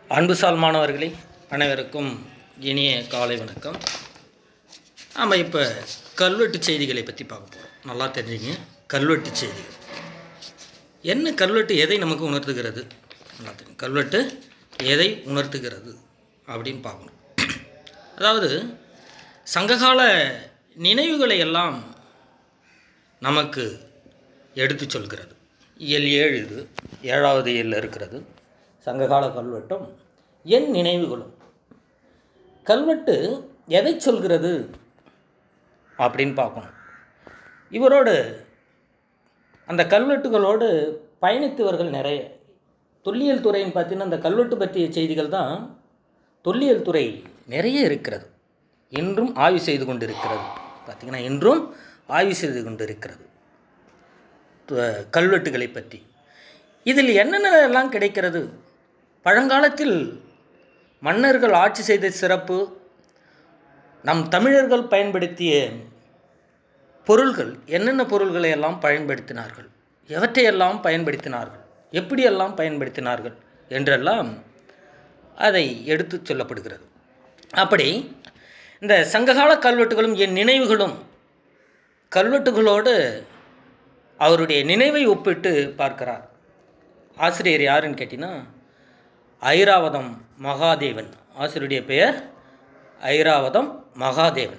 அன்புசால் மாணவர்களே அனைவருக்கும் இனிய காலை வணக்கம் நாம் இப்போ கல்வெட்டு செய்திகளை பற்றி பார்க்க போகிறோம் நல்லா தெரிஞ்சுங்க கல்வெட்டு செய்திகள் என்ன கல்வெட்டு எதை நமக்கு உணர்த்துகிறது நல்லா தெரியும் கல்வெட்டு எதை உணர்த்துகிறது அப்படின்னு பார்க்கணும் அதாவது சங்ககால நினைவுகளை எல்லாம் நமக்கு எடுத்து சொல்கிறது இயல் ஏழு இது ஏழாவது இயலில் இருக்கிறது சங்ககால கல்வெட்டும் என் நினைவுகளும் கல்வெட்டு எதை சொல்கிறது அப்படின்னு பார்க்கணும் இவரோடு அந்த கல்வெட்டுகளோடு பயணித்தவர்கள் நிறைய தொல்லியல் துறைன்னு பார்த்தீங்கன்னா அந்த கல்வெட்டு பற்றிய செய்திகள் தான் தொல்லியல் துறை நிறைய இருக்கிறது இன்றும் ஆய்வு செய்து கொண்டிருக்கிறது பார்த்திங்கன்னா இன்றும் ஆய்வு செய்து கொண்டிருக்கிறது து- கல்வெட்டுகளை பற்றி இதில் என்னென்ன எல்லாம் கிடைக்கிறது பழங்காலத்தில் மன்னர்கள் ஆட்சி செய்த சிறப்பு நம் தமிழர்கள் பயன்படுத்திய பொருள்கள் என்னென்ன பொருள்களை எல்லாம் பயன்படுத்தினார்கள் எவற்றையெல்லாம் பயன்படுத்தினார்கள் எப்படியெல்லாம் பயன்படுத்தினார்கள் என்றெல்லாம் அதை எடுத்துச் சொல்லப்படுகிறது அப்படி இந்த சங்ககால கல்வெட்டுகளும் என் நினைவுகளும் கல்வெட்டுகளோடு அவருடைய நினைவை ஒப்பிட்டு பார்க்கிறார் ஆசிரியர் யாருன்னு கேட்டிங்கன்னா ஐராவதம் மகாதேவன் ஆசிரியருடைய பெயர் ஐராவதம் மகாதேவன்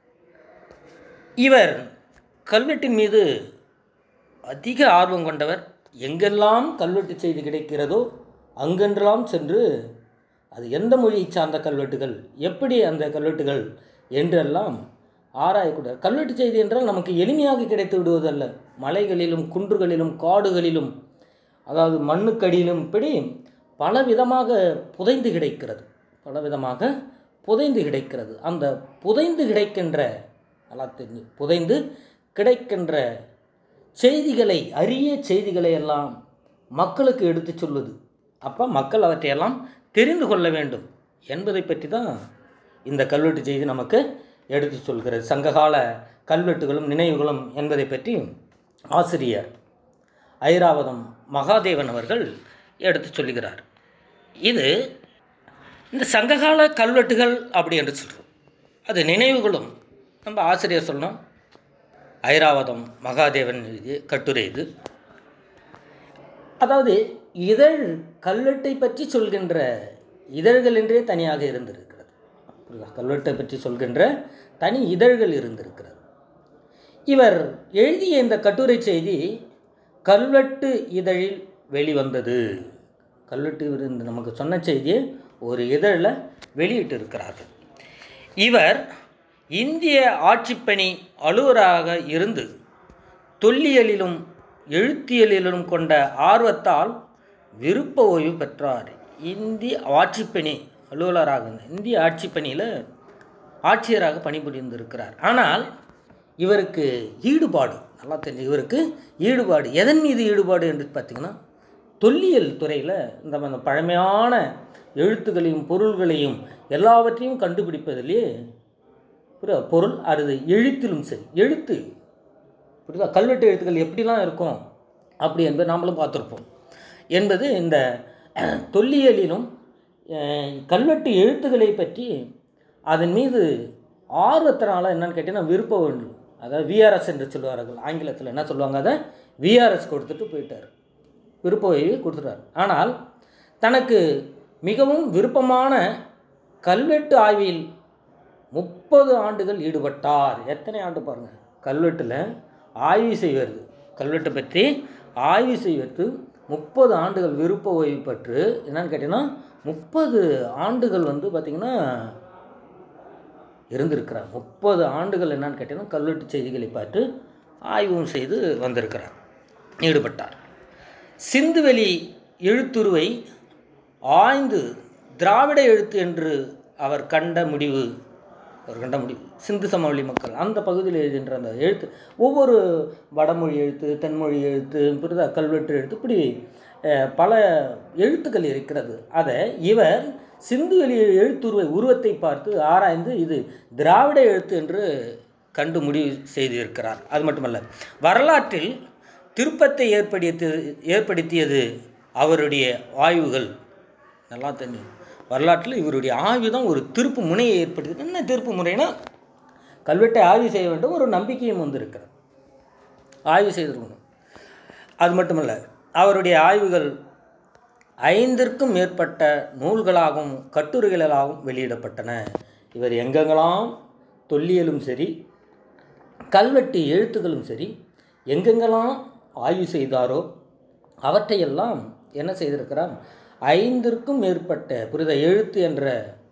இவர் கல்வெட்டின் மீது அதிக ஆர்வம் கொண்டவர் எங்கெல்லாம் கல்வெட்டு செய்தி கிடைக்கிறதோ அங்கென்றெல்லாம் சென்று அது எந்த மொழியை சார்ந்த கல்வெட்டுகள் எப்படி அந்த கல்வெட்டுகள் என்றெல்லாம் ஆராயக்கூடாது கல்வெட்டு செய்தி என்றால் நமக்கு எளிமையாக கிடைத்து விடுவதல்ல மலைகளிலும் குன்றுகளிலும் காடுகளிலும் அதாவது மண்ணுக்கடியிலும் இப்படி பல விதமாக புதைந்து கிடைக்கிறது பல விதமாக புதைந்து கிடைக்கிறது அந்த புதைந்து கிடைக்கின்ற நல்லா தெரிஞ்சு புதைந்து கிடைக்கின்ற செய்திகளை அரிய செய்திகளை எல்லாம் மக்களுக்கு எடுத்துச் சொல்வது அப்போ மக்கள் அவற்றையெல்லாம் தெரிந்து கொள்ள வேண்டும் என்பதை பற்றி தான் இந்த கல்வெட்டு செய்தி நமக்கு எடுத்துச் சொல்கிறது சங்ககால கல்வெட்டுகளும் நினைவுகளும் என்பதை பற்றி ஆசிரியர் ஐராவதம் மகாதேவன் அவர்கள் எடுத்துச் சொல்லுகிறார் இது இந்த சங்ககால கல்வெட்டுகள் அப்படி என்று சொல்கிறோம் அது நினைவுகளும் நம்ம ஆசிரியர் சொல்லணும் ஐராவதம் மகாதேவன் எழுதிய கட்டுரை இது அதாவது இதழ் கல்வெட்டை பற்றி சொல்கின்ற இதழ்கள் என்றே தனியாக இருந்திருக்கிறது புரியுதா கல்வெட்டை பற்றி சொல்கின்ற தனி இதழ்கள் இருந்திருக்கிறது இவர் எழுதிய இந்த கட்டுரை செய்தி கல்வெட்டு இதழில் வெளிவந்தது கல்வெட்டு இவர் இந்த நமக்கு சொன்ன செய்தியை ஒரு இதழில் வெளியிட்டு இருக்கிறார்கள் இவர் இந்திய ஆட்சிப்பணி அலுவலராக இருந்து தொல்லியலிலும் எழுத்தியலிலும் கொண்ட ஆர்வத்தால் விருப்ப ஓய்வு பெற்றார் இந்திய ஆட்சிப்பணி அலுவலராக இருந்த- இந்திய ஆட்சிப்பணியில் ஆட்சியராக பணிபுரிந்திருக்கிறார் ஆனால் இவருக்கு ஈடுபாடு நல்லா தெரிஞ்சு இவருக்கு ஈடுபாடு எதன் மீது ஈடுபாடு என்று பார்த்தீங்கன்னா தொல்லியல் துறையில் இந்த இந்த பழமையான எழுத்துக்களையும் பொருள்களையும் எல்லாவற்றையும் கண்டுபிடிப்பதிலே புரியுதா பொருள் அது எழுத்திலும் சரி எழுத்து புரியுதா கல்வெட்டு எழுத்துக்கள் எப்படிலாம் இருக்கும் அப்படி என்பதை நாமளும் பார்த்துருப்போம் என்பது இந்த அஹ், தொல்லியலிலும் அஹ், கல்வெட்டு எழுத்துக்களை பற்றி அதன் மீது ஆர்வத்தினால என்னன்னு கேட்டீங்கன்னா விருப்பம் வேண்டும் அதாவது விஆர்எஸ் என்று சொல்லுவார்கள் ஆங்கிலத்தில் என்ன சொல்லுவாங்க அதை விஆர்எஸ் கொடுத்துட்டு போயிட்டார் விருப்ப ஓய்வு கொடுத்துட்டார் ஆனால் தனக்கு மிகவும் விருப்பமான கல்வெட்டு ஆய்வில் முப்பது ஆண்டுகள் ஈடுபட்டார் எத்தனை ஆண்டு பாருங்கள் கல்வெட்டில் ஆய்வு செய்வது கல்வெட்டை பற்றி ஆய்வு செய்வது முப்பது ஆண்டுகள் விருப்ப ஓய்வு பெற்று என்னன்னு கேட்டிங்கன்னா முப்பது ஆண்டுகள் வந்து பார்த்திங்கன்னா இருந்திருக்கிறார் முப்பது ஆண்டுகள் என்னன்னு கேட்டிங்கன்னா கல்வெட்டு செய்திகளை பார்த்து ஆய்வும் செய்து வந்திருக்கிறார் ஈடுபட்டார் சிந்துவெளி எழுத்துருவை ஆய்ந்து திராவிட எழுத்து என்று அவர் கண்ட முடிவு அவர் கண்ட முடிவு சிந்து சமவெளி மக்கள் அந்த பகுதியில் எழுதுகின்ற அந்த எழுத்து ஒவ்வொரு வடமொழி எழுத்து தென்மொழி எழுத்து புரிதா கல்வெட்டு எழுத்து இப்படி அஹ், பல எழுத்துக்கள் இருக்கிறது அதை இவர் சிந்துவெளி எழுத்துருவை உருவத்தை பார்த்து ஆராய்ந்து இது திராவிட எழுத்து என்று கண்டு முடிவு செய்திருக்கிறார் அது மட்டுமல்ல வரலாற்றில் திருப்பத்தை ஏற்படுத்தி ஏற்படுத்தியது அவருடைய ஆய்வுகள் நல்லா தெரியும் வரலாற்றில் இவருடைய ஆய்வு தான் ஒரு திருப்பு முனையை ஏற்படுத்தி என்ன திருப்பு முறைனா கல்வெட்டை ஆய்வு செய்ய வேண்டும் ஒரு நம்பிக்கையும் வந்திருக்கிறது ஆய்வு செய்திருக்கணும் அது மட்டுமல்ல அவருடைய ஆய்வுகள் ஐந்திற்கும் மேற்பட்ட நூல்களாகவும் கட்டுரைகளாகவும் வெளியிடப்பட்டன இவர் எங்கெங்கெல்லாம் தொல்லியலும் சரி கல்வெட்டு எழுத்துக்களும் சரி எங்கெங்கெல்லாம் ஆய்வு செய்தாரோ அவற்றையெல்லாம் என்ன செய்திருக்கிறார் ஐந்திற்கும் மேற்பட்ட புரித எழுத்து என்ற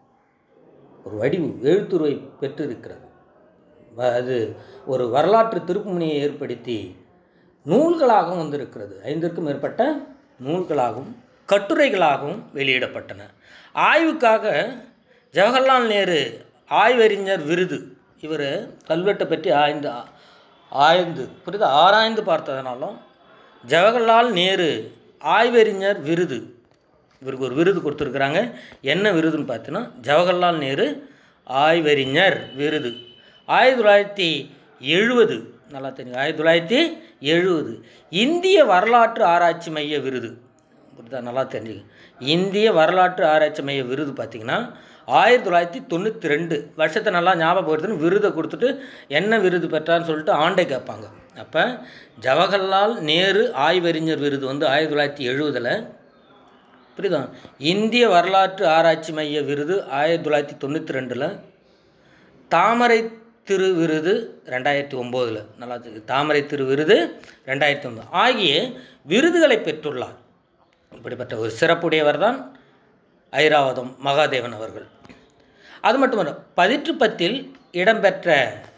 ஒரு வடிவு எழுத்துருவை பெற்றிருக்கிறது வ- அது ஒரு வரலாற்று திருப்புமுனையை ஏற்படுத்தி நூல்களாகவும் வந்திருக்கிறது ஐந்திற்கும் மேற்பட்ட நூல்களாகவும் கட்டுரைகளாகவும் வெளியிடப்பட்டன ஆய்வுக்காக ஜவஹர்லால் நேரு ஆய்வறிஞர் விருது இவர் கல்வெட்டை பற்றி ஆய்ந்து ஆய்ந்து புரியுதா ஆராய்ந்து பார்த்ததுனாலும் ஜவஹர்லால் நேரு ஆய்வறிஞர் விருது இவருக்கு ஒரு விருது கொடுத்துருக்குறாங்க என்ன விருதுன்னு பார்த்தீங்கன்னா ஜவஹர்லால் நேரு ஆய்வறிஞர் விருது ஆயிரத்தி தொள்ளாயிரத்தி எழுபது நல்லா தெரியும் ஆயிரத்தி தொள்ளாயிரத்தி எழுபது இந்திய வரலாற்று ஆராய்ச்சி மைய விருது புரியுதா நல்லா தெரிஞ்சுக்க இந்திய வரலாற்று ஆராய்ச்சி மைய விருது பார்த்திங்கன்னா ஆயிரத்தி தொள்ளாயிரத்தி தொண்ணூற்றி ரெண்டு வருஷத்தை நல்லா ஞாபகப்படுத்துன்னு விருதை கொடுத்துட்டு என்ன விருது பெற்றான்னு சொல்லிட்டு ஆண்டை கேட்பாங்க அப்போ ஜவஹர்லால் நேரு ஆய்வறிஞர் விருது வந்து ஆயிரத்தி தொள்ளாயிரத்தி எழுபதில் புரியுதா இந்திய வரலாற்று ஆராய்ச்சி மைய விருது ஆயிரத்தி தொள்ளாயிரத்தி தொண்ணூற்றி ரெண்டில் தாமரை திரு விருது ரெண்டாயிரத்தி ஒம்போதில் நல்லா தெரியுது. தாமரை திரு விருது ரெண்டாயிரத்தி ஒன்பது ஆகிய விருதுகளை பெற்றுள்ளார் இப்படிப்பட்ட ஒரு சிறப்புடையவர் தான் ஐராவதம் மகாதேவன் அவர்கள் அது மட்டுமல்ல பதிற்று பத்தில் இடம்பெற்ற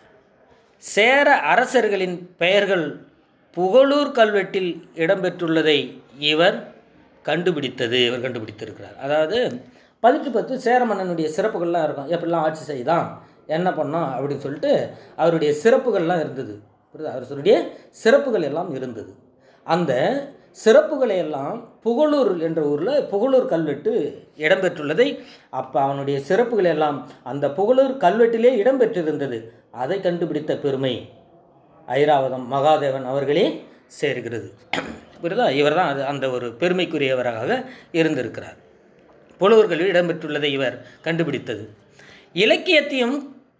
சேர அரசர்களின் பெயர்கள் புகழூர் கல்வெட்டில் இடம்பெற்றுள்ளதை இவர் கண்டுபிடித்தது இவர் கண்டுபிடித்திருக்கிறார் அதாவது பதிற்று பத்து சேர மன்னனுடைய சிறப்புகள்லாம் இருக்கும் எப்படிலாம் ஆட்சி செய்தான் என்ன பண்ணோம் அப்படின்னு சொல்லிட்டு அவருடைய சிறப்புகள்லாம் இருந்தது புரியுதா அவருடைய சிறப்புகள் எல்லாம் இருந்தது அந்த சிறப்புகளை எல்லாம் புகழூர் என்ற ஊரில் புகழூர் கல்வெட்டு இடம்பெற்றுள்ளதை அப்போ அவனுடைய சிறப்புகள் எல்லாம் அந்த புகழூர் கல்வெட்டிலே இடம்பெற்றிருந்தது அதை கண்டுபிடித்த பெருமை ஐராவதம் மகாதேவன் அவர்களே சேர்கிறது புரியுதா இவர் தான் அது அந்த ஒரு பெருமைக்குரியவராக இருந்திருக்கிறார் புலவர்களில் இடம்பெற்றுள்ளதை இவர் கண்டுபிடித்தது இலக்கியத்தையும்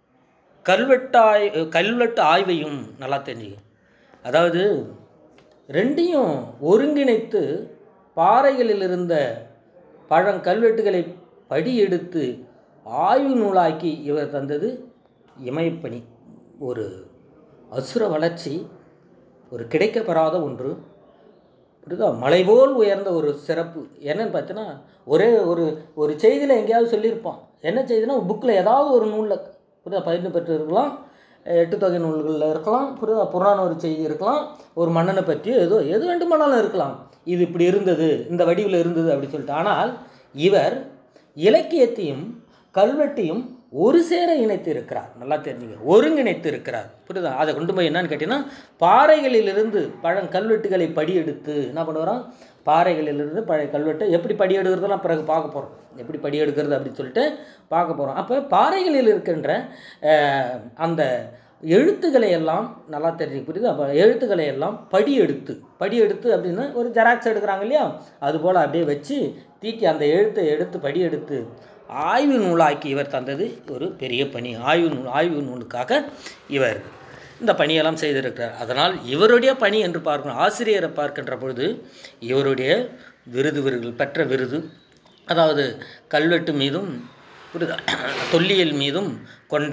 கல்வெட்டாய் கல்வெட்டு ஆய்வையும் நல்லா தெரிஞ்சுக்க அதாவது ரெண்டையும் ஒருங்கிணைத்து பாறைகளில் இருந்த பழங்கல்வெட்டுகளை படி எடுத்து ஆய்வு நூலாக்கி இவர் தந்தது இமயப்பணி ஒரு அசுர வளர்ச்சி ஒரு கிடைக்கப்பெறாத ஒன்று புரியுதா மலை போல் உயர்ந்த ஒரு சிறப்பு என்னன்னு பார்த்தீங்கன்னா ஒரே ஒரு ஒரு செய்தியில் எங்கேயாவது சொல்லியிருப்பான் என்ன செய்தினா புக்கில் ஏதாவது ஒரு நூலில் புரியுதா பயிர்ந்து பெற்று இருக்கலாம் எட்டு தொகை நூல்களில் இருக்கலாம் புரியுதா புராண ஒரு செய்தி இருக்கலாம் ஒரு மன்னனை பற்றி ஏதோ எது வேண்டுமானாலும் இருக்கலாம் இது இப்படி இருந்தது இந்த வடிவில் இருந்தது அப்படி சொல்லிட்டு ஆனால் இவர் இலக்கியத்தையும் கல்வெட்டையும் ஒரு சேர இணைத்து இருக்கிறார் நல்லா தெரிஞ்சுங்க ஒருங்கிணைத்து இருக்கிறார் புரியுதா அதை கொண்டு போய் என்னன்னு கேட்டிங்கன்னா பாறைகளிலிருந்து பழங்கல்வெட்டுகளை படி எடுத்து என்ன பண்ணுவாராம் பாறைகளிலிருந்து பழைய கல்வெட்டை எப்படி படி எடுக்கிறதுலாம் பிறகு பார்க்க போகிறோம் எப்படி படி எடுக்கிறது அப்படின்னு சொல்லிட்டு பார்க்க போகிறோம் அப்போ பாறைகளில் இருக்கின்ற அஹ், அந்த எழுத்துக்களை எல்லாம் நல்லா தெரிஞ்சு புரியுது அப்போ எழுத்துக்களை எல்லாம் படி எடுத்து படி எடுத்து அப்படின்னா ஒரு ஜெராக்ஸ் எடுக்கிறாங்க இல்லையா அதுபோல் அப்படியே வச்சு தீட்டி அந்த எழுத்தை எடுத்து படி எடுத்து ஆய்வு நூலாக்கி இவர் தந்தது ஒரு பெரிய பணி ஆய்வு நூல் ஆய்வு நூலுக்காக இவர் இந்த பணியெல்லாம் செய்திருக்கிறார் அதனால் இவருடைய பணி என்று பார்க்கணும் ஆசிரியரை பார்க்கின்ற பொழுது இவருடைய விருது விருதுகள் பெற்ற விருது அதாவது கல்வெட்டு மீதும் புரியுதா தொல்லியல் மீதும் கொண்ட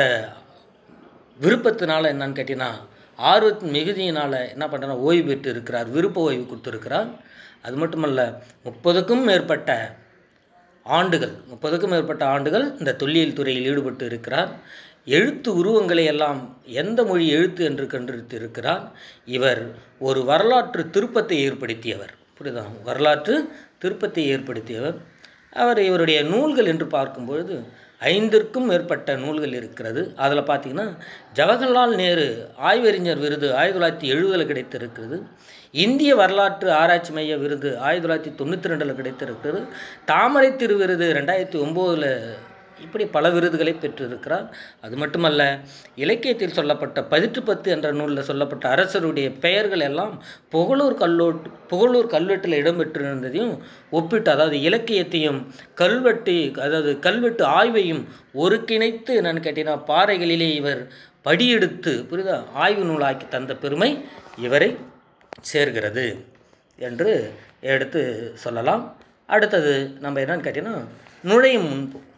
விருப்பத்தினால என்னன்னு கேட்டிங்கன்னா ஆர்வத்தின் மிகுதியினால் என்ன பண்ணுறா ஓய்வு பெற்று இருக்கிறார் விருப்ப ஓய்வு கொடுத்துருக்கிறார் அது மட்டுமல்ல முப்பதுக்கும் மேற்பட்ட ஆண்டுகள் முப்பதுக்கும் மேற்பட்ட ஆண்டுகள் இந்த தொல்லியல் துறையில் ஈடுபட்டு இருக்கிறார் எழுத்து உருவங்களை எல்லாம் எந்த மொழி எழுத்து என்று கண்டறித்து இருக்கிறார் இவர் ஒரு வரலாற்று திருப்பத்தை ஏற்படுத்தியவர் புரியுதா வரலாற்று திருப்பத்தை ஏற்படுத்தியவர் அவர் இவருடைய நூல்கள் என்று பார்க்கும்பொழுது ஐந்திற்கும் மேற்பட்ட நூல்கள் இருக்கிறது அதில் பார்த்தீங்கன்னா ஜவஹர்லால் நேரு ஆய்வறிஞர் விருது ஆயிரத்தி தொள்ளாயிரத்தி எழுபதில் கிடைத்திருக்கிறது இந்திய வரலாற்று ஆராய்ச்சி மைய விருது ஆயிரத்தி தொள்ளாயிரத்தி தொண்ணூற்றி ரெண்டில் கிடைத்திருக்கிறது தாமரை திரு விருது ரெண்டாயிரத்தி ஒம்போதில் இப்படி பல விருதுகளை பெற்றிருக்கிறார் அது மட்டுமல்ல இலக்கியத்தில் சொல்லப்பட்ட பதிற்று பத்து என்ற நூலில் சொல்லப்பட்ட அரசருடைய பெயர்கள் எல்லாம் புகழூர் கல்லூட் புகழூர் கல்வெட்டில் இடம்பெற்றிருந்ததையும் ஒப்பிட்டு அதாவது இலக்கியத்தையும் கல்வெட்டு அதாவது கல்வெட்டு ஆய்வையும் ஒருங்கிணைத்து என்னன்னு கேட்டீங்கன்னா பாறைகளிலே இவர் படியெடுத்து புரியுதா ஆய்வு நூலாக்கி தந்த பெருமை இவரை சேர்கிறது என்று எடுத்து சொல்லலாம் அடுத்தது நம்ம என்னன்னு கேட்டிங்கன்னா நுழையும் முன்பு